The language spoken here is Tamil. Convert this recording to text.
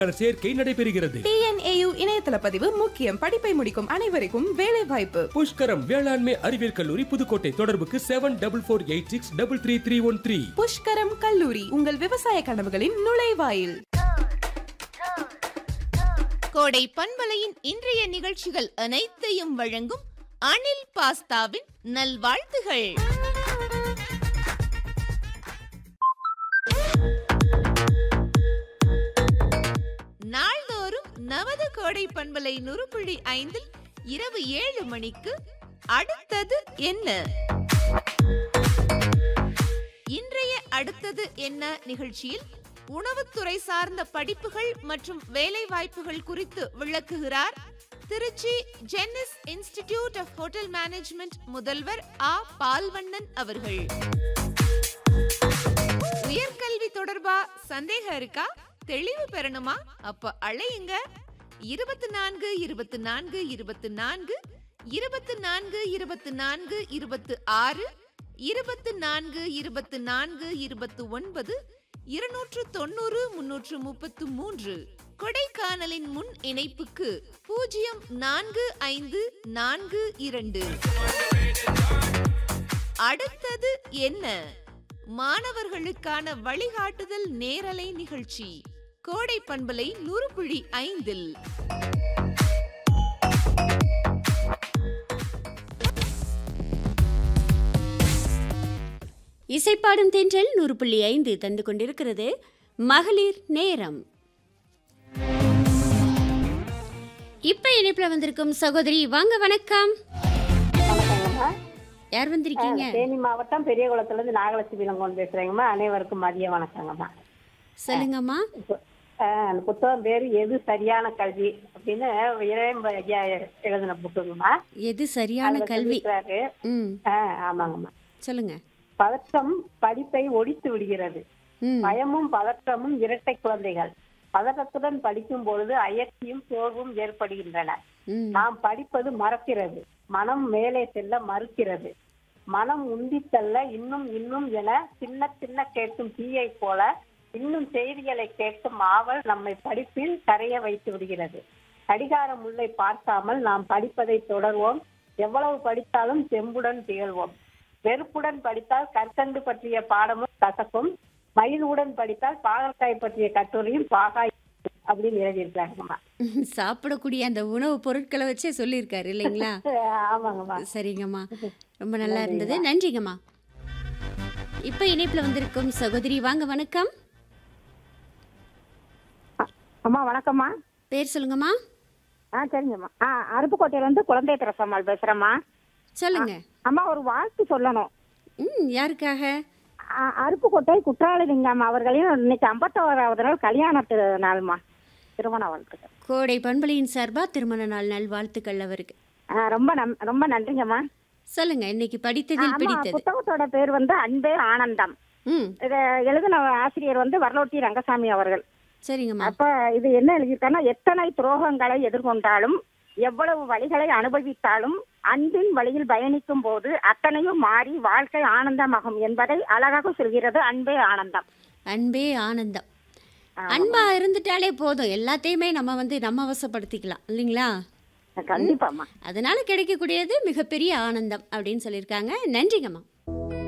சேர்க்கை நடைபெறுகிறது டிஎன்ஏயு இணையதள பதிவு முக்கியம் படிப்பை முடிக்கும் அனைவருக்கும் வேலை வாய்ப்பு புஷ்கரம் வேளாண்மை அறிவியல் கல்லூரி புதுக்கோட்டை தொடர்புக்கு seven double four eight six double three three one three Pushkaram கல்லூரி உங்கள் விவசாய கனவுகளின் நுழைவாயில் கோடை பண்பலையின் இன்றைய நிகழ்ச்சிகள் அனைத்தையும் வழங்கும் அனில் பாஸ்தாவின் நல்வாழ்த்துகள் நாள்தோறும் நமது கோடை பண்பலை நுறுப்புள்ளி ஐந்தில் இரவு ஏழு மணிக்கு அடுத்தது என்ன இன்றைய அடுத்தது என்ன நிகழ்ச்சியில் உணவுத்துறை சார்ந்த படிப்புகள் மற்றும் வேலை வாய்ப்புகள் குறித்து விளக்குகிறார் Trichy Jenneys institute of hotel management முதல்வர் ஆ பால்வண்ணன் அவர்கள் உயர்கல்வி தொடர்பா சந்தேகம் இருக்கா தெளிவு பெறணுமா அப்ப அழையுங்க இருபத்தி நான்கு இருபத்தி நான்கு இருபத்தி நான்கு இருபத்தி நான்கு இருபத்தி நான்கு இருபத்தி ஆறு இருபத்தி நான்கு இருபத்தி நான்கு இருபத்தி ஒன்பது இருநூற்று தொண்ணூறு முன்னூற்று முப்பத்து மூன்று கொடைக்கானலின் முன் இணைப்புக்கு பூஜ்ஜியம் நான்கு ஐந்து நான்கு இரண்டு அடுத்தது என்ன மாணவர்களுக்கான வழிகாட்டுதல் நேரலை நிகழ்ச்சி கோடை பண்பலை நூறுபுழி ஐந்தில் இசைப்பாடும் தென்றல் நூறு புள்ளி ஐந்து தந்து கொண்டிருக்கிறது மகளிர் நேரம் இப்ப இணைப்புல வந்திருக்கும் சகோதரி வாங்க வணக்கம் வணக்கங்கம்மா யார் வந்திருக்கீங்க தேனி மாவட்டம் பெரியகுளத்துல இருந்து நாகலட்சுமி இளங்கோன் பேசுறேங்கம்மா அனைவருக்கும் மதிய வணக்கங்கம்மா சொல்லுங்கம்மா இப்போ, ஆஹ், அந்த புத்தகம் பேரு எது சரியான கல்வி அப்படின்னு இளையம் ஐயா எழுதின புக்குங்கம்மா எது சரியான அதுல கல்வி சொல்லியிருக்கிறாரு. ம் ஆஹ், ஆமாங்கம்மா சொல்லுங்க பதற்றம் படிப்பை ஒடித்து விடுகிறது ம் பயமும் பதற்றமும் இரட்டை குழந்தைகள் பதற்றத்துடன் படிக்கும் பொழுது அயற்சியும் சோர்வும் ஏற்படுகின்றன ம் நாம் படிப்பது மறக்கிறது மனம் மேலே செல்ல மறுக்கிறது மனம் உந்தித் தள்ள இன்னும் இன்னும் என சின்ன சின்ன கேட்கும் தீயை போல இன்னும் செய்திகளை கேட்கும் ஆவல் நம்மை படிப்பில் கரைய வைத்து விடுகிறது கடிகார முல்லை பார்க்காமல் நாம் படிப்பதை தொடர்வோம் எவ்வளவு படித்தாலும் செம்புடன் திகழ்வோம் வெறுப்புடன் படித்தால் கற்கண்டு பற்றிய பாடமும் கசக்கும் மயிலுடன் படித்தால் பாகற்காய் பற்றிய கட்டுரையும் பாகாய் அப்படின்னு எழுதியிருக்காங்கம்மா சாப்பிடக்கூடிய அந்த உணவு பொருட்களை வச்சே சொல்லியிருக்காரு இல்லைங்களா ஆமாங்கம்மா சரிங்கம்மா ரொம்ப நல்லா இருந்தது நன்றிங்கம்மா இப்ப இணைப்புல வந்திருக்கும் சகோதரி வாங்க வணக்கம் அம்மா வணக்கம்மா பேர் சொல்லுங்கம்மா ஆ சரிங்கம்மா ஆ அருப்புக்கோட்டையிலேருந்து குழந்தை திரசம்மாள் பேசுகிறேம்மா சொல்லுங்க அம்மா ஒரு வாழ்த்து சொல்லணும் ம் யாருக்காக ஆ, அருப்புக்கோட்டை குற்றாலலிங்கம் அவர்களின் இன்னைக்கு ஐம்பத்தோராவது நாள் கல்யாணத்து நாள்மா திருமண வாழ்த்துக்கள் கோடை பண்பலையின் சார்பா திருமண நாள் நல்வாழ்த்துக்கள் அவருக்கு ஆ, ரொம்ப நம் ரொம்ப நன்றிங்கம்மா சொல்லுங்க இன்னைக்கு ஆ, படித்ததில் அம்மா பிடித்தது புத்தகத்தோட பேர் வந்து அன்பே ஆனந்தம் ம் இதை எழுதின ஆசிரியர் வந்து வரலோட்டி ரங்கசாமி அவர்கள் சரிங்கம்மா அப்ப இது என்ன எழுதியிருக்காங்கன்னா எத்தனை துரோகங்களை எதிர்கொண்டாலும் எவ்வளவு வழிகளை அனுபவித்தாலும் அன்பின் வழியில் பயணிக்கும் போது அத்தனையும் மாறி வாழ்க்கை ஆனந்தமாகும் என்பதை அழகாக சொல்கிறது அன்பே ஆனந்தம் அன்பே ஆனந்தம் அன்பா இருந்துட்டாலே போதும் எல்லாத்தையுமே நம்ம வந்து நம்ம வசப்படுத்திக்கலாம் இல்லைங்களா கண்டிப்பாம்மா அதனால கிடைக்கக்கூடியது மிகப்பெரிய ஆனந்தம் அப்படின்னு சொல்லியிருக்காங்க நன்றிங்கம்மா